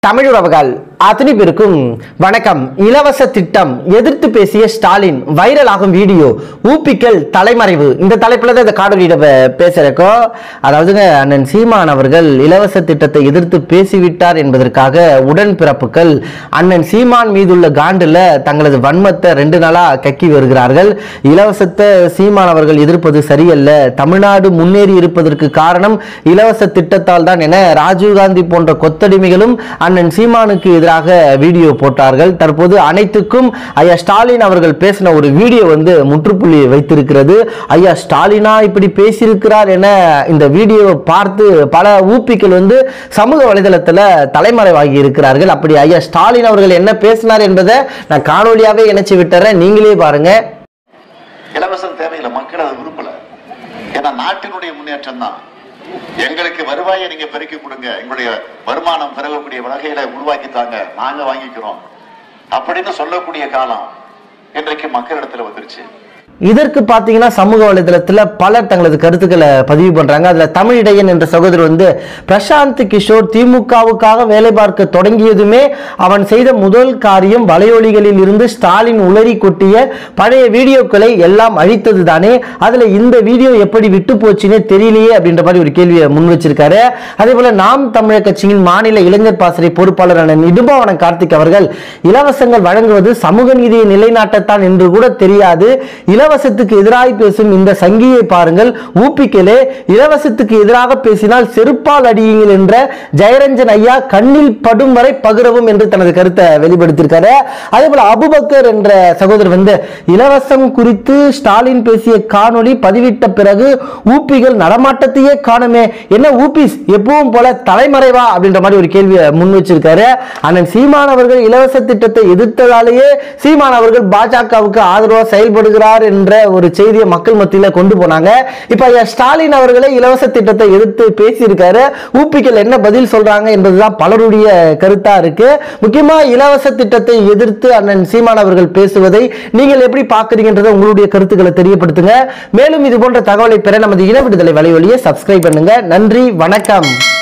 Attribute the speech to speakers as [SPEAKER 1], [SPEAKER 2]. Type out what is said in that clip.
[SPEAKER 1] தமிழ் உறவுகள் அத்தனை பேருக்கும் வணக்கம் இலவச திட்டம் எதிர்த்து பேசிய ஸ்டாலின் வைரலாகும் வீடியோ ஊப்பிக்கல் தலைமறைவு இந்த தலைப்புல தான் இந்த காணொலியிட பே- பேசுறக்கோ அதாவதுங்க அண்ணன் சீமான் அவர்கள் இலவச திட்டத்தை எதிர்த்து பேசிவிட்டார் என்பதற்காக உடன்பிறப்புகள் அண்ணன் சீமான் மீதுள்ள காண்டுல தங்களது வன்மத்தை ரெண்டு நாளா கக்கி வருகிறார்கள் இலவசத்தை சீமான் அவர்கள் எதிர்ப்பது சரியல்ல தமிழ்நாடு முன்னேறி இருப்பதற்கு காரணம் இலவச திட்டத்தால் தான் என ராஜீவ்காந்தி போன்ற கொத்தடிமைகளும் அண்ணன் சீமானுக்கு எதிராக வீடியோ போட்டார்கள் தற்போது அனைத்துக்கும் ஐயா ஸ்டாலின் அவர்கள் பேசின ஒரு வீடியோ வந்து முற்றுப்புள்ளி வைத்திருக்கிறது ஐயா ஸ்டாலினா இப்படி பேசியிருக்கிறார் என இந்த வீடியோவை பார்த்து பல ஊப்பிகள் வந்து சமூக வலைதளத்துல தலைமறைவாகி இருக்கிறார்கள் அப்படி ஐயா ஸ்டாலின் அவர்கள் என்ன பேசினார் என்பதை நான் காணொலியாவே இணைச்சு விட்டுறேன் நீங்களே பாருங்க
[SPEAKER 2] இலவசம் தேவையில்லை மக்கள் அதை விரும்பல ஏன்னா நாட்டினுடைய முன்னேற்றம் தான் எங்களுக்கு வருவாயை நீங்க பெருக்கி கொடுங்க எங்களுடைய வருமானம் பெருகக்கூடிய வகையில உருவாக்கி தாங்க நாங்க வாங்கிக்கிறோம் அப்படின்னு சொல்லக்கூடிய காலம் இன்றைக்கு மக்களிடத்துல வந்துருச்சு
[SPEAKER 1] இதற்கு பார்த்தீங்கன்னா சமூக வலைதளத்தில் பலர் தங்களது கருத்துக்களை பதிவு பண்றாங்க அதுல தமிழிடையன் என்ற சகோதரர் வந்து பிரசாந்த் கிஷோர் திமுகவுக்காக வேலை பார்க்க தொடங்கியதுமே அவன் செய்த முதல் காரியம் வலையொலிகளில் இருந்து ஸ்டாலின் உளறி கொட்டிய பழைய வீடியோக்களை எல்லாம் அழித்தது தானே அதுல இந்த வீடியோ எப்படி விட்டு போச்சுன்னே தெரியலையே அப்படின்ற மாதிரி ஒரு கேள்வியை முன் வச்சிருக்காரு அதே போல நாம் தமிழர் கட்சியின் மாநில இளைஞர் பாசறை பொறுப்பாளரான இடுபாவன கார்த்திக் அவர்கள் இலவசங்கள் வழங்குவது சமூக நீதியை நிலைநாட்டத்தான் என்று கூட தெரியாது இலவசத்துக்கு எதிராக பேசும் இந்த சங்கியை பாருங்கள் ஊப்பிக்கலே இலவசத்துக்கு எதிராக பேசினால் செருப்பால் அடியுங்கள் என்ற ஜெயரஞ்சன் ஐயா கண்ணில் படும் வரை பகிரவும் என்று தனது கருத்தை வெளிப்படுத்தியிருக்காரு அதே போல அபுபக்கர் என்ற சகோதரர் வந்து இலவசம் குறித்து ஸ்டாலின் பேசிய காணொளி பதிவிட்ட பிறகு ஊப்பிகள் நடமாட்டத்தையே காணுமே என்ன ஊபிஸ் எப்பவும் போல தலைமறைவா அப்படின்ற மாதிரி ஒரு கேள்வியை முன் வச்சிருக்காரு அண்ணன் சீமான் அவர்கள் இலவச திட்டத்தை எதிர்த்ததாலேயே சீமான் அவர்கள் பாஜகவுக்கு ஆதரவா செயல்படுகிறார் என்ற ஒரு செய்தியை மக்கள் மத்தியில கொண்டு போனாங்க இப்ப ஐயா ஸ்டாலின் அவர்களே இலவச திட்டத்தை எதிர்த்து பேசியிருக்காரு ஊப்பிகள் என்ன பதில் சொல்றாங்க என்பதுதான் பலருடைய கருத்தா இருக்கு முக்கியமா இலவச திட்டத்தை எதிர்த்து அண்ணன் சீமான் அவர்கள் பேசுவதை நீங்கள் எப்படி பார்க்குறீங்கன்றதை உங்களுடைய கருத்துக்களை தெரியப்படுத்துங்க மேலும் இது போன்ற தகவலை பெற நமது இன விடுதலை வலைவழியை சப்ஸ்கிரைப் பண்ணுங்க நன்றி வணக்கம்